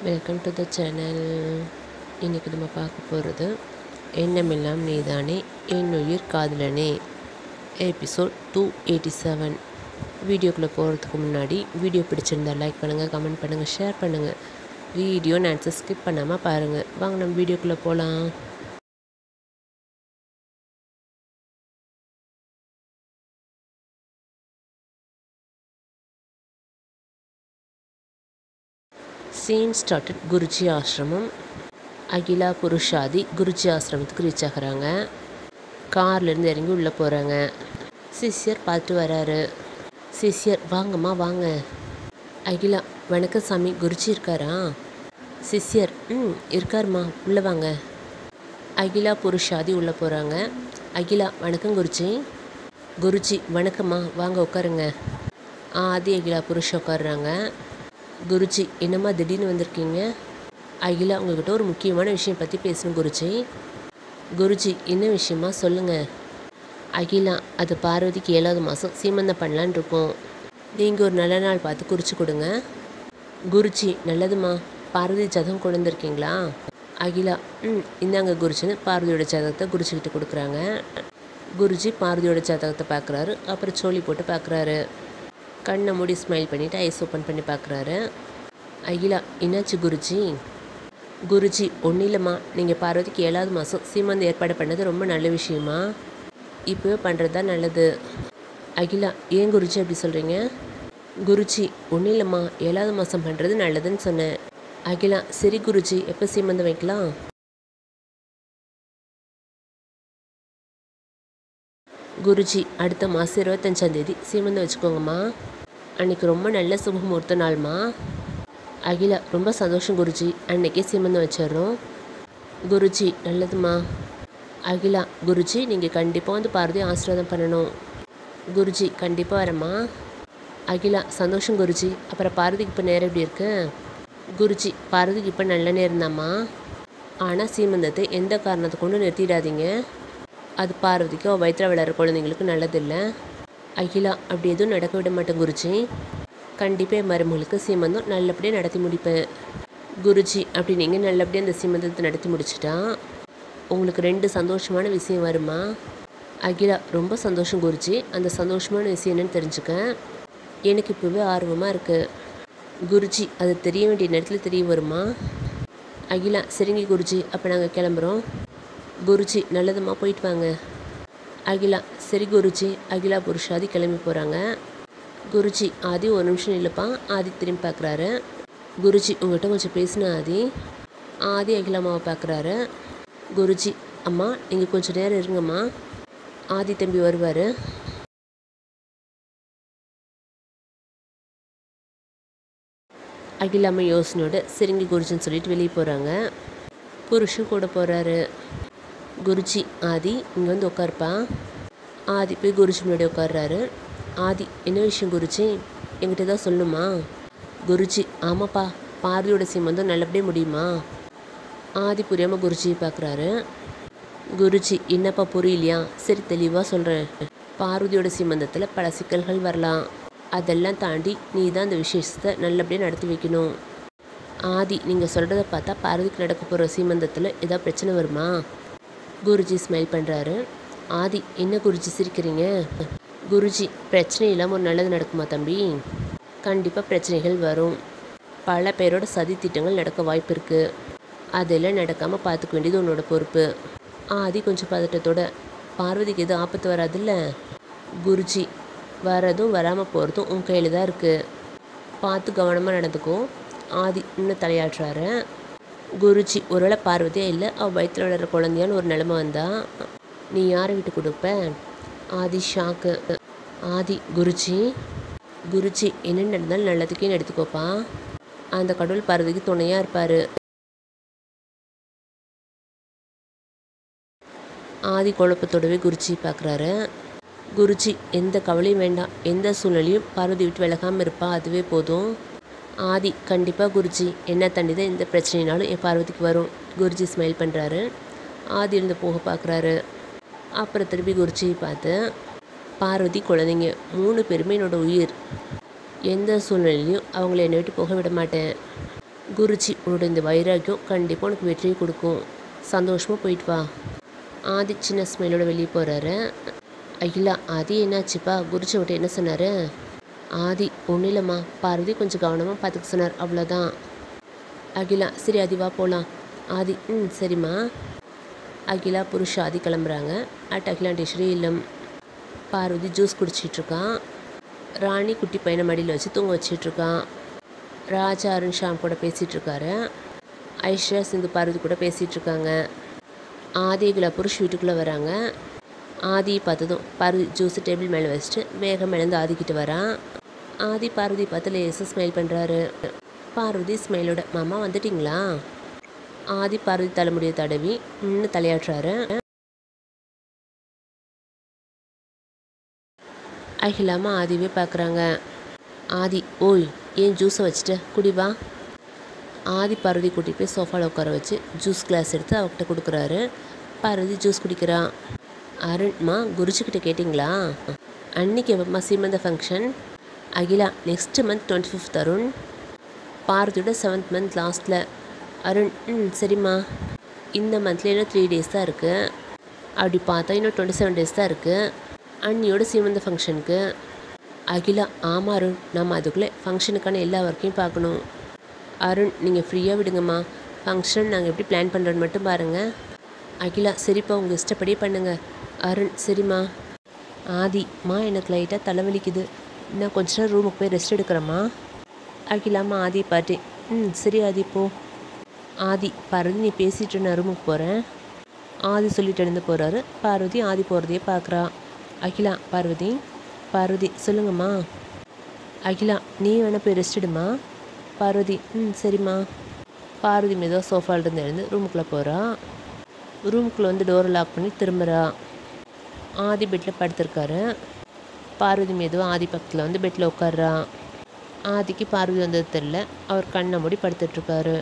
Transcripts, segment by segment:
welcome to the channel இன்றைக்கி நம்ம பார்க்க போகிறது எண்ணமெல்லாம் நீதானே என் உயிர் காதலனே எபிசோட் டூ எயிட்டி செவன் வீடியோக்குள்ளே போகிறதுக்கு முன்னாடி வீடியோ பிடிச்சிருந்தா லைக் பண்ணுங்கள் கமெண்ட் பண்ணுங்கள் ஷேர் பண்ணுங்கள் வீடியோ நான் ஸ்கிப் பண்ணாமல் பாருங்கள் வாங்க நம்ம வீடியோக்குள்ளே போகலாம் சீன் ஸ்டார்டட் குருஜி ஆசிரமம் அகிலா புருஷாதி குருஜி ஆசிரமத்துக்கு ரீச் ஆகுறாங்க கார்லேருந்து இறங்கி உள்ளே போகிறாங்க சிஷ்யர் பார்த்துட்டு வராரு சிஷ்யர் வாங்கம்மா வாங்க அகிலா வணக்கம் சாமி குருஜி இருக்காரா சிஷ்யர் ம் இருக்காருமா உள்ளே வாங்க அகிலா புருஷாதி உள்ளே போகிறாங்க அகிலா வணக்கம் குருஜி குருஜி வணக்கம்மா வாங்க உட்காருங்க ஆதி அகிலா புருஷ உட்காடுறாங்க குருஜி என்னம்மா திடீர்னு வந்திருக்கீங்க அகிலா உங்ககிட்ட ஒரு முக்கியமான விஷயம் பற்றி பேசணும் குருஜி குருஜி என்ன விஷயமா சொல்லுங்கள் அகிலா அது பார்வதிக்கு ஏழாவது மாதம் சீமந்தம் பண்ணலான்னு இருக்கோம் நீங்கள் ஒரு நல்ல நாள் பார்த்து குறித்து கொடுங்க குருஜி நல்லதுமா பார்வதி ஜதம் கொண்டு வந்திருக்கீங்களா அகிலா ம் இந்தாங்க குருஜின்னு பார்வதியோட ஜாதகத்தை குருஜிக்கிட்ட கொடுக்குறாங்க குருஜி பார்வதியோட ஜாதகத்தை பார்க்குறாரு அப்புறம் சோழி போட்டு பார்க்குறாரு கண்ணை மூடி ஸ்மைல் பண்ணிவிட்டு ஐஸ் ஓப்பன் பண்ணி பார்க்குறாரு அகிலா என்னாச்சு குருஜி குருஜி ஒன்றும் இல்லைம்மா நீங்கள் பார்வதிக்கு ஏழாவது மாதம் சீமந்த ஏற்பாடு பண்ணது ரொம்ப நல்ல விஷயமா இப்போவே பண்ணுறது தான் நல்லது அகிலா ஏன் குருஜி அப்படி சொல்கிறீங்க குருஜி ஒன்றும் இல்லைம்மா ஏழாவது மாதம் பண்ணுறது நல்லதுன்னு சொன்னேன் அகிலா சரி குருஜி எப்போ சீமந்தம் வைக்கலாம் குருஜி அடுத்த மாதம் இருபத்தஞ்சாந்தேதி சீமந்தம் வச்சுக்கோங்கம்மா அன்றைக்கி ரொம்ப நல்ல சுபமுகூர்த்த நாள்மா அகிலா ரொம்ப சந்தோஷம் குருஜி அன்னைக்கே சீமந்தம் வச்சிடுறோம் குருஜி நல்லதுமா அகிலா குருஜி நீங்கள் கண்டிப்பாக வந்து பார்வதி ஆசீர்வாதம் பண்ணணும் குருஜி கண்டிப்பாக வரேம்மா அகிலா சந்தோஷம் குருஜி அப்புறம் பார்வதிக்கு இப்போ நேரம் எப்படி இருக்கு குருஜி பார்வதிக்கு இப்போ நல்ல நேரம் தாம்மா ஆனால் சீமந்தத்தை எந்த காரணத்தை கொண்டு நிறுத்திடாதீங்க அது பார்வதிக்கு அவள் வயிற்றில் விளையாடுற குழந்தைங்களுக்கு நல்லதில்லை அகிலா அப்படி எதுவும் நடக்க விட மாட்டேன் குருஜி கண்டிப்பாக என் மருமகளுக்கு சீமந்தம் நல்லபடியாக நடத்தி முடிப்பேன் குருஜி அப்படி நீங்கள் நல்லபடியாக அந்த சீமந்தத்தை நடத்தி முடிச்சிட்டா உங்களுக்கு ரெண்டு சந்தோஷமான விஷயம் வருமா அகிலா ரொம்ப சந்தோஷம் குருஜி அந்த சந்தோஷமான விஷயம் என்னன்னு தெரிஞ்சுக்க எனக்கு இப்போவே ஆர்வமாக இருக்குது குருஜி அது தெரிய வேண்டிய நேரத்தில் தெரிய வருமா அகிலா சரிங்க குருஜி அப்போ நாங்கள் கிளம்புறோம் குருஜி நல்லதுமா போயிட்டு வாங்க அகிலா சரி குருஜி அகிலா புருஷாதி கிளம்பி போகிறாங்க குருஜி ஆதி ஒரு நிமிஷம் இல்லைப்பா ஆதி திரும்பி பார்க்குறாரு குருஜி உங்கள்கிட்ட கொஞ்சம் பேசின ஆதி ஆதி அகிலாமாவை பார்க்குறாரு குருஜி அம்மா நீங்கள் கொஞ்சம் நேரம் இருங்கம்மா ஆதி தம்பி வருவார் அகிலாம்மா யோசனையோட சரிங்க குருஜின்னு சொல்லிட்டு வெளியே போகிறாங்க புருஷன் கூட போகிறாரு குருஜி ஆதி இங்கே வந்து உட்காருப்பா ஆதி போய் குருஜி முன்னாடி உட்கார்றாரு ஆதி என்ன விஷயம் குருஜி என்கிட்ட தான் சொல்லணுமா குருஜி ஆமாப்பா பார்வதியோட சீமந்தம் நல்லபடியாக முடியுமா ஆதி புரியாமல் குருஜியை பார்க்குறாரு குருஜி என்னப்பா புரியலையா சரி தெளிவாக சொல்கிறேன் பார்வதியோட சீமந்தத்தில் பல சிக்கல்கள் வரலாம் அதெல்லாம் தாண்டி நீ தான் அந்த விசேஷத்தை நல்லபடியாக நடத்தி வைக்கணும் ஆதி நீங்கள் சொல்கிறத பார்த்தா பார்வதிக்கு நடக்க போகிற சீமந்தத்தில் ஏதாவது பிரச்சனை வருமா குருஜி ஸ்மைல் பண்ணுறாரு ஆதி என்ன குருஜி சிரிக்கிறீங்க குருஜி பிரச்சனை இல்லாமல் ஒரு நல்லது நடக்குமா தம்பி கண்டிப்பாக பிரச்சனைகள் வரும் பல பேரோட சதி திட்டங்கள் நடக்க வாய்ப்பு இருக்குது அதெல்லாம் நடக்காமல் பார்த்துக்க வேண்டியது உன்னோட பொறுப்பு ஆதி கொஞ்சம் பதட்டத்தோட பார்வதிக்கு எதுவும் ஆபத்து வராதுல்ல குருஜி வரதும் வராமல் போகிறதும் உன் கையில் தான் இருக்குது பார்த்து கவனமாக நடந்துக்கும் ஆதி இன்னும் தலையாட்டுறாரு குருஜி ஒருவேளை பார்வதியா இல்லை அவள் வயிற்றில் விளையாடுற குழந்தையான்னு ஒரு நிலமை வந்தா நீ யாரை விட்டு கொடுப்ப ஆதி ஷாக்கு ஆதி குருஜி குருஜி என்ன நடந்தாலும் நல்லதுக்கே எடுத்துக்கோப்பா அந்த கடவுள் பார்வதிக்கு துணையாக இருப்பார் ஆதி குழப்பத்தோடவே குருஜி பார்க்குறாரு குருஜி எந்த கவலையும் வேண்டாம் எந்த சூழ்நிலையும் பார்வதி விட்டு விலகாமல் இருப்பா அதுவே போதும் ஆதி கண்டிப்பாக குருஜி என்ன தண்ணி தான் எந்த பிரச்சனைனாலும் என் பார்வதிக்கு வரும் குருஜி ஸ்மைல் பண்ணுறாரு ஆதி இருந்து போக பார்க்குறாரு அப்புறம் திருப்பி குருஜியை பார்த்து பார்வதி குழந்தைங்க மூணு பேருமே என்னோட உயிர் எந்த சூழ்நிலையிலையும் அவங்கள என்னை விட்டு போக விட மாட்டேன் குருஜி உன்னோட இந்த வைராக்கியம் கண்டிப்பாக உனக்கு வெற்றியை கொடுக்கும் சந்தோஷமாக போயிட்டு வா ஆதி சின்ன ஸ்மைலோட வெளியே போகிறாரு அகிலா ஆதி என்னாச்சுப்பா குருஜி விட்டு என்ன சொன்னார் ஆதி ஒன்றும் இல்லைம்மா பார்வதி கொஞ்சம் கவனமாக பார்த்துக்க சொன்னார் அவ்வளோதான் அகிலா சரி ஆதி வா போகலாம் ஆதி ம் சரிம்மா அகிலா புருஷ ஆதி கிளம்புறாங்க அட் அகிலாண்டேஸ்வரி இல்லம் பார்வதி ஜூஸ் குடிச்சிட்ருக்கான் ராணி குட்டி பையனை மடியில் வச்சு தூங்க வச்சிட்ருக்கான் ராஜா அருண் ஷாம் கூட பேசிகிட்டு இருக்காரு ஐஸ்வர்யா சிந்து பார்வதி கூட பேசிகிட்டு இருக்காங்க ஆதி அகிலா புருஷ் வீட்டுக்குள்ளே வராங்க ஆதி பார்த்ததும் பார்வதி ஜூஸ் டேபிள் மேலே வச்சுட்டு வேகம் மேலேருந்து ஆதிக்கிட்டு வரான் ஆதி பார்வதி பார்த்து லேசாக ஸ்மைல் பண்ணுறாரு பார்வதி ஸ்மைலோட மாமா வந்துட்டிங்களா ஆதி பார்வதி தலைமுடியை தடவி நின்று தலையாட்டுறாரு அகிலாமா ஆதிவே பார்க்குறாங்க ஆதி ஓய் ஏன் ஜூஸை வச்சுட்டு குடி வா ஆதி பார்வதி கூட்டிகிட்டு போய் சோஃபாவில் உட்கார வச்சு ஜூஸ் கிளாஸ் எடுத்து அவகிட்ட கொடுக்குறாரு பார்வதி ஜூஸ் குடிக்கிறான் அருண்மா குருஜிக்கிட்ட கேட்டிங்களா அன்னைக்கு எப்பமா சீமந்த function Akila next month twenty fifth Arun பார்வதியோட செவன்த் மந்த் லாஸ்ட்டில் அருண் ம் சரிம்மா இந்த மந்த்ல இன்னும் த்ரீ டேஸ் தான் இருக்குது அப்படி பார்த்தா இன்னும் டுவெண்ட்டி செவன் டேஸ் தான் இருக்குது அண்ணியோட சீமந்த ஃபங்க்ஷனுக்கு அகிலா ஆமாம் அருண் நம்ம அதுக்குள்ளே ஃபங்க்ஷனுக்கான எல்லா ஒர்க்கையும் பார்க்கணும் அருண் நீங்கள் ஃப்ரீயாக விடுங்கம்மா ஃபங்க்ஷன் நாங்கள் எப்படி பிளான் பண்ணுறோன்னு மட்டும் பாருங்கள் அகிலா சரிப்பா உங்கள் இஷ்டப்படியே பண்ணுங்கள் அருண் சரிம்மா ஆதிம்மா எனக்கு லைட்டாக தலைவலிக்குது இன்னும் கொஞ்ச நேரம் ரூமுக்கு போய் ரெஸ்ட் எடுக்கிறேம்மா அகிலாம்மா ஆதி பாட்டி ம் சரி ஆதி போ ஆதி பார்வதி நீ பேசிட்டு நான் ரூமுக்கு போகிறேன் ஆதி சொல்லிட்டு எழுந்து போகிறாரு பார்வதி ஆதி போகிறதையே பார்க்குறா அகிலா பார்வதி பார்வதி சொல்லுங்கம்மா அகிலா நீ வேணா போய் ரெஸ்ட் எடுமா பார்வதி ம் சரிம்மா பார்வதி மெதுவாக சோஃபாலிருந்து எழுந்து ரூமுக்குள்ளே போகிறா ரூமுக்குள்ளே வந்து டோரை லாக் பண்ணி திரும்புகிறா ஆதி பெட்டில் படுத்திருக்காரு பார்வதி மெதுவாக ஆதி பக்கத்தில் வந்து பெட்டில் உட்கார்றா ஆதிக்கு பார்வதி வந்தது தெரில அவர் கண்ணை மூடி படுத்துட்ருக்காரு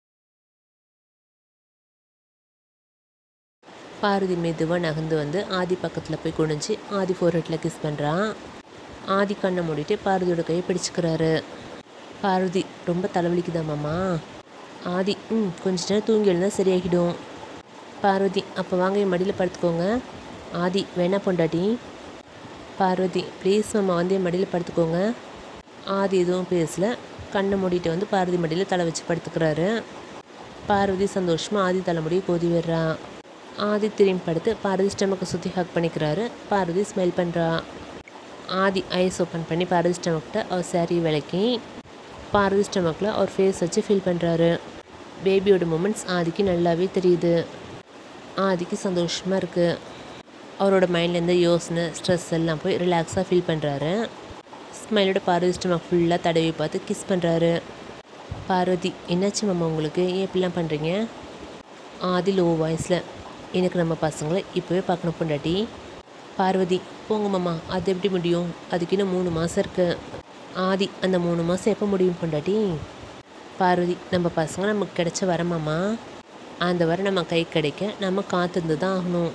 பார்வதி மெதுவாக நகர்ந்து வந்து ஆதி பக்கத்தில் போய் குனிஞ்சு ஆதி ஃபோர்ஹெட்டில் கிஸ் பண்ணுறான் ஆதி கண்ணை மூடிட்டு பார்வதியோட கையை பிடிச்சிக்கிறாரு பார்வதி ரொம்ப தலைவலிக்குதா மாமா ஆதி ம் கொஞ்ச நேரம் தூங்கி எழுந்தா சரியாகிடும் பார்வதி அப்போ வாங்க என் மடியில் படுத்துக்கோங்க ஆதி வேணா பொண்டாட்டி பார்வதி ப்ளீஸ் மாமா வந்து என் மடியில் படுத்துக்கோங்க ஆதி எதுவும் பேசல கண்ணை மூடிட்டு வந்து பார்வதி மடியில் தலை வச்சு படுத்துக்கிறாரு பார்வதி சந்தோஷமாக ஆதி தலைமுடியை கோதி விடுறா ஆதி திரும்பி படுத்து பார்வதி ஸ்டமக்கை சுற்றி ஹக் பண்ணிக்கிறாரு பார்வதி ஸ்மைல் பண்ணுறா ஆதி ஐஸ் ஓப்பன் பண்ணி பார்வதி ஸ்டமக்கிட்ட அவர் சாரி விளக்கி பார்வதி ஸ்டமக்கில் அவர் ஃபேஸ் வச்சு ஃபீல் பண்ணுறாரு பேபியோட மூமெண்ட்ஸ் ஆதிக்கு நல்லாவே தெரியுது ஆதிக்கு சந்தோஷமாக இருக்குது அவரோட மைண்ட்லேருந்து யோசனை ஸ்ட்ரெஸ் எல்லாம் போய் ரிலாக்ஸாக ஃபீல் பண்ணுறாரு ஸ்மைலோட பார்வதி ஸ்டமக் ஃபுல்லாக தடவி பார்த்து கிஸ் பண்ணுறாரு பார்வதி என்னாச்சு மாமா உங்களுக்கு ஏன் இப்படிலாம் பண்ணுறீங்க ஆதி லோ வாய்ஸில் எனக்கு நம்ம பசங்களை இப்போவே பார்க்கணும் பொண்டாட்டி பார்வதி போங்க மாமா அது எப்படி முடியும் அதுக்கு இன்னும் மூணு மாதம் இருக்கு ஆதி அந்த மூணு மாதம் எப்போ முடியும் பொண்டாட்டி பார்வதி நம்ம பசங்க நமக்கு கிடைச்ச வரமாமா அந்த வர நம்ம கை கிடைக்க நம்ம காத்திருந்து தான் ஆகணும்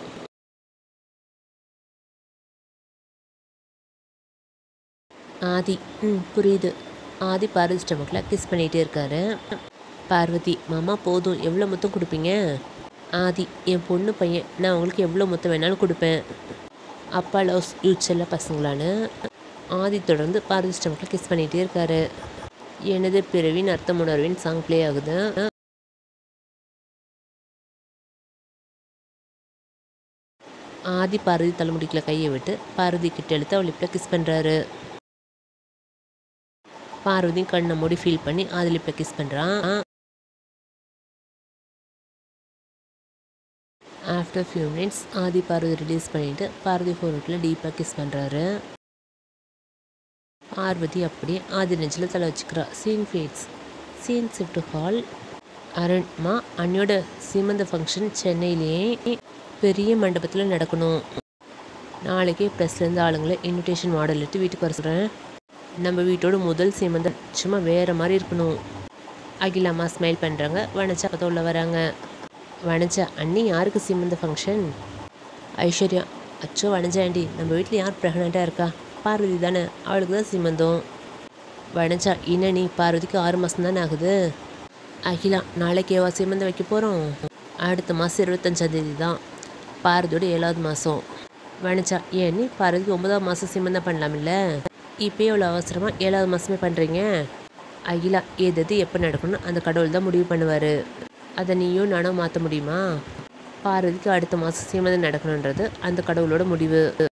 ஆதி ம் புரியுது ஆதி பார்வதி ஸ்டமக்கில் கிஸ் பண்ணிகிட்டே இருக்காரு பார்வதி மாமா போதும் எவ்வளோ மொத்தம் கொடுப்பீங்க ஆதி என் பொண்ணு பையன் நான் உங்களுக்கு எவ்வளோ மொத்தம் வேணாலும் கொடுப்பேன் அப்பா லவ்ஸ் யூச்சல்ல பசங்களான்னு ஆதி தொடர்ந்து பார்வதி ஸ்டமக்கில் கிஸ் பண்ணிகிட்டே இருக்காரு எனது பிறவின் அர்த்தம் உணர்வின் சாங் ப்ளே ஆகுது ஆதி பார்வதி தலைமுடிக்குள்ள கையை விட்டு பார்வதி கிட்ட எடுத்து அவள் லிப்பில் கிஸ் பண்ணுறாரு பார்வதி கண்ணை மூடி ஃபீல் பண்ணி ஆதி லிப்பில் கிஸ் பண்ணுறான் after few minutes Aadhi Parvathi release பண்ணிவிட்டு பார்வதி ஃபோர்ட்டில் டீப்பாக கிஸ் பண்ணுறாரு பார்வதி அப்படியே ஆதி நெஞ்சில் தலை வச்சுக்கிறா scene fades scene shift hall அருண்மா அண்ணியோட சீமந்த ஃபங்க்ஷன் சென்னையிலேயே பெரிய மண்டபத்தில் நடக்கணும் நாளைக்கே ப்ரெஸ்லேருந்து ஆளுங்களை இன்விடேஷன் மாடல் எடுத்து வீட்டுக்கு வர சொல்கிறேன் நம்ம வீட்டோட முதல் சீமந்தம் சும்மா வேறு மாதிரி இருக்கணும் அகிலாமா ஸ்மைல் பண்ணுறாங்க வனஜா பக்கம் உள்ள வராங்க வனஜா அண்ணி யாருக்கு சீமந்த ஃபங்க்ஷன் ஐஸ்வர்யா அச்சோ வனஜா ஆண்டி நம்ம வீட்டில் யார் ப்ரெக்னெண்ட்டாக இருக்கா பார்வதி தானே அவளுக்கு தான் சீமந்தம் வனஜா என்ன நீ பார்வதிக்கு ஆறு மாதம் தானே ஆகுது அகிலா நாளைக்கேவா சீமந்தம் வைக்க போகிறோம் அடுத்த மாதம் இருபத்தஞ்சாந்தேதி தான் பாரதியோட ஏழாவது மாதம் வனிச்சா ஏன் நீ பாரதிக்கு ஒன்பதாவது மாதம் சீமந்தம் பண்ணலாமில்ல இப்போ எவ்வளோ அவசரமாக ஏழாவது மாதமே பண்ணுறீங்க அகிலா எது எது எப்போ நடக்கணும் அந்த கடவுள் தான் முடிவு பண்ணுவார் அதை நீயும் நானும் மாற்ற முடியுமா பார்வதிக்கு அடுத்த மாதம் சீமந்தம் நடக்கணுன்றது அந்த கடவுளோட முடிவு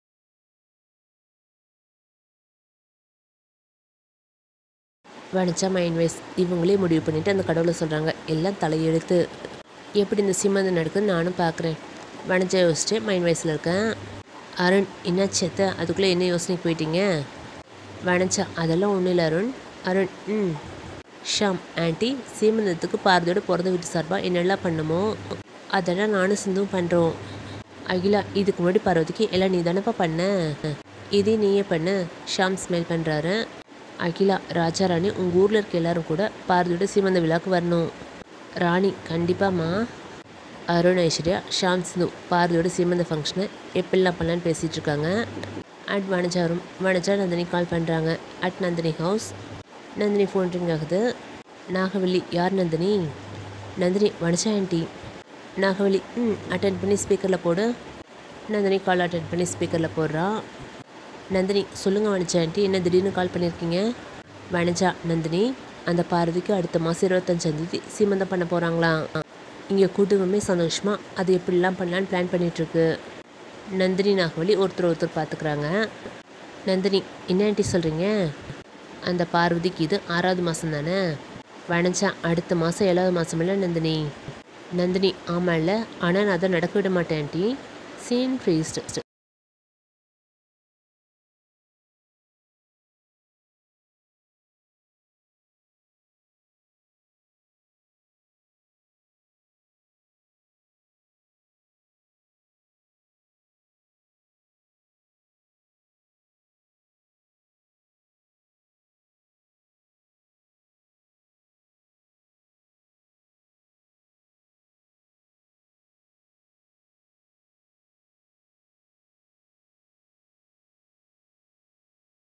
வனிச்சா மைண்ட் வைஸ் இவங்களே முடிவு பண்ணிட்டு அந்த கடவுளை சொல்கிறாங்க எல்லாம் தலையெழுத்து எப்படி இந்த சீமந்தம் நடக்குதுன்னு நானும் பார்க்குறேன் வனிச்சா யோசிச்சுட்டு மைண்ட் வைஸில் இருக்கேன் அருண் என்னாச்சு அத்தை அதுக்குள்ளே என்ன யோசனைக்கு போயிட்டீங்க வனிச்சா அதெல்லாம் ஒன்றும் இல்லை அருண் அருண் ம் ஷாம் ஆன்ட்டி சீமந்தத்துக்கு பாரதியோட பிறந்த வீட்டு சார்பாக என்னெல்லாம் பண்ணுமோ அதெல்லாம் நானும் சிந்தும் பண்ணுறோம் அகிலா இதுக்கு முன்னாடி பார்வதிக்கு எல்லாம் நீ தானப்பா பண்ண இதே நீயே பண்ணு ஷாம் ஸ்மெல் பண்ணுறாரு அகிலா ராஜா ராணி உங்கள் ஊரில் இருக்க எல்லாரும் கூட பாரதியோட சீமந்த விழாக்கு வரணும் ராணி கண்டிப்பாம்மா அருண் ஐஸ்வர்யா ஷாம் சிந்து பாரதியோட சீமந்த ஃபங்க்ஷனை எப்படிலாம் பண்ணலான்னு பேசிகிட்டு இருக்காங்க at Vanaja room Vanaja Nandini call பண்ணுறாங்க at Nandini house Nandini phone ring ஆகுது நாகவல்லி யார் நந்தினி நந்தினி வனஜா ஆண்டி நாகவல்லி ம் அட்டன் பண்ணி ஸ்பீக்கரில் போடு நந்தினி கால் அட்டன் பண்ணி ஸ்பீக்கரில் போடுறா நந்தினி சொல்லுங்கள் வனிஜா ஆண்டி என்ன திடீர்னு கால் பண்ணியிருக்கீங்க வனிஜா நந்தினி அந்த பாரதிக்கு அடுத்த மாதம் இருபத்தஞ்சாந்தேதி சீமந்தம் பண்ண போகிறாங்களாம் இங்கே குடும்பமே சந்தோஷமாக அது எப்படிலாம் பண்ணலான்னு பிளான் பண்ணிகிட்ருக்கு நந்தினி நாகவலி ஒருத்தர் ஒருத்தர் பார்த்துக்குறாங்க நந்தினி என்ன ஆண்டி சொல்கிறீங்க அந்த பார்வதிக்கு இது ஆறாவது மாதம் தானே வனஜா அடுத்த மாதம் ஏழாவது மாதம் இல்லை நந்தினி நந்தினி ஆமாம்ல ஆனால் நான் அதை நடக்க விட மாட்டேன் ஆண்டி சீன் ஃப்ரீஸ்ட்